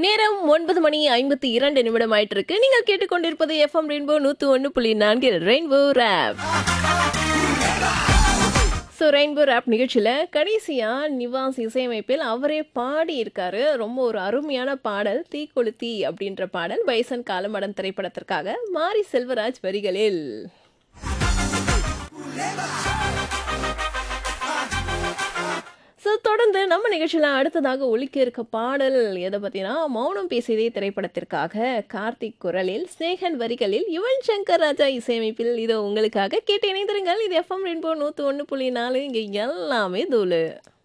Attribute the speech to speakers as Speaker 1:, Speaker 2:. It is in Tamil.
Speaker 1: நேரம் ஒன்பது மணி ஐம்பத்தி இரண்டு நிமிடம் ஆயிட்டு இருக்கு நீங்கள் கேட்டுக்கொண்டிருப்பது எஃப்எம் ரெயின்போ நூத்து ஒன்று புள்ளி நான்கில் rainbow rap so rainbow rap நிகழ்ச்சியில் கடைசியாக நிவாஸ் இசையமைப்பில் அவரே பாடி இருக்காரு ரொம்ப ஒரு அருமையான பாடல் தீக்கொளுத்தி அப்படின்ற பாடல் பைசன் காலமடம் திரைப்படத்திற்காக மாரி செல்வராஜ் வரிகளில் ஸோ தொடர்ந்து நம்ம நிகழ்ச்சியில் அடுத்ததாக ஒலிக்க இருக்க பாடல் எதை பற்றினா மௌனம் பேசியதே திரைப்படத்திற்காக கார்த்திக் குரலில் ஸ்னேகன் வரிகளில் யுவன் சங்கர் ராஜா இசையமைப்பில் இதோ உங்களுக்காக கேட்டு இணைந்திருங்கள் இது எஃப்எம் ரெயின்போ நூற்று ஒன்று புள்ளி நாலு இங்கே எல்லாமே தூளு